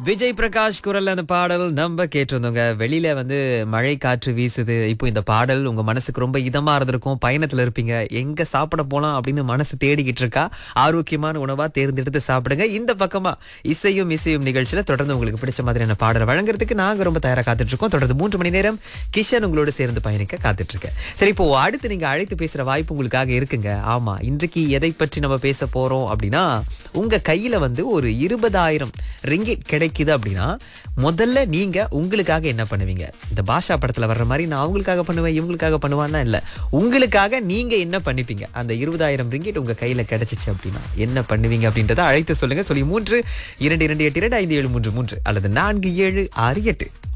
விஜய் பிரகாஷ் குரல் அந்த பாடல் நம்ம கேட்டிருந்தோங்க வெளியில வந்து மழை காற்று வீசுது இப்போ இந்த பாடல் உங்க மனசுக்கு ரொம்ப இதமா இருந்திருக்கும் பயணத்துல இருப்பீங்க எங்க சாப்பிட போலாம் அப்படின்னு மனசு தேடிக்கிட்டு இருக்கா ஆரோக்கியமான உணவா தேர்ந்தெடுத்து சாப்பிடுங்க இந்த பக்கமா இசையும் இசையும் நிகழ்ச்சியில தொடர்ந்து உங்களுக்கு பிடிச்ச மாதிரியான பாடல் வழங்குறதுக்கு நாங்க ரொம்ப தயாரா காத்துட்டு இருக்கோம் தொடர்ந்து மூன்று மணி நேரம் கிஷன் உங்களோட சேர்ந்து பயணிக்க காத்துட்டு இருக்கேன் சரி இப்போ அடுத்து நீங்க அழைத்து பேசுற வாய்ப்பு உங்களுக்காக இருக்குங்க ஆமா இன்றைக்கு எதை பற்றி நம்ம பேச போறோம் அப்படின்னா உங்க கையில வந்து ஒரு இருபதாயிரம் ரிங்கிட் கிடைக்குது அப்படின்னா முதல்ல நீங்க உங்களுக்காக என்ன பண்ணுவீங்க இந்த பாஷா படத்துல வர்ற மாதிரி நான் அவங்களுக்காக பண்ணுவேன் இவங்களுக்காக பண்ணுவான்னா இல்ல உங்களுக்காக நீங்க என்ன பண்ணிப்பீங்க அந்த இருபதாயிரம் ரிங்கிட் உங்க கையில கிடைச்சிச்சு அப்படின்னா என்ன பண்ணுவீங்க அப்படின்றத அழைத்து சொல்லுங்க சொல்லி மூன்று இரண்டு இரண்டு எட்டு இரண்டு ஐந்து ஏழு மூன்று மூன்று அல்லது நான்கு ஏழு ஆறு எட்டு